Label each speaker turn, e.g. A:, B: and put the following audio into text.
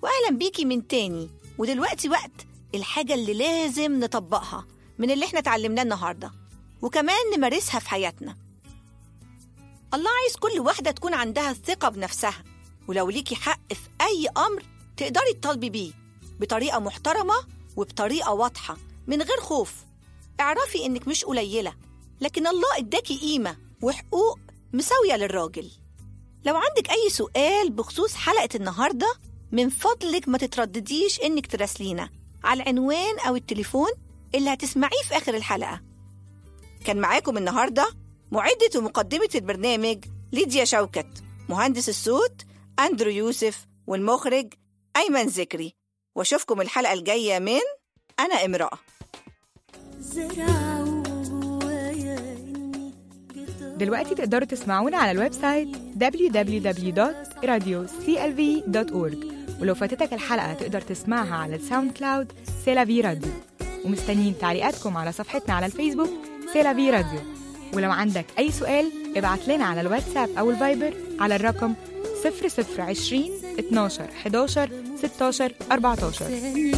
A: وأهلا بيكي من تاني ودلوقتي وقت الحاجة اللي لازم نطبقها من اللي احنا اتعلمناه النهاردة وكمان نمارسها في حياتنا الله عايز كل واحدة تكون عندها الثقة بنفسها ولو ليكي حق في أي أمر تقدري تطالبي بيه بطريقة محترمة وبطريقة واضحة من غير خوف اعرفي إنك مش قليلة لكن الله إداكي قيمة وحقوق مساوية للراجل لو عندك أي سؤال بخصوص حلقة النهاردة من فضلك ما تتردديش إنك تراسلينا على العنوان أو التليفون اللي هتسمعيه في آخر الحلقة كان معاكم النهاردة معدة ومقدمة البرنامج ليديا شوكت مهندس الصوت أندرو يوسف والمخرج أيمن ذكري وأشوفكم الحلقة الجاية من أنا امرأة
B: دلوقتي تقدروا تسمعونا على الويب سايت www.radioclv.org ولو فاتتك الحلقة تقدر تسمعها على الساوند كلاود سيلافي راديو ومستنيين تعليقاتكم على صفحتنا على الفيسبوك سيلافي راديو ولو عندك أي سؤال ابعت لنا على الواتساب أو الفايبر على الرقم 0020 12 11 16 14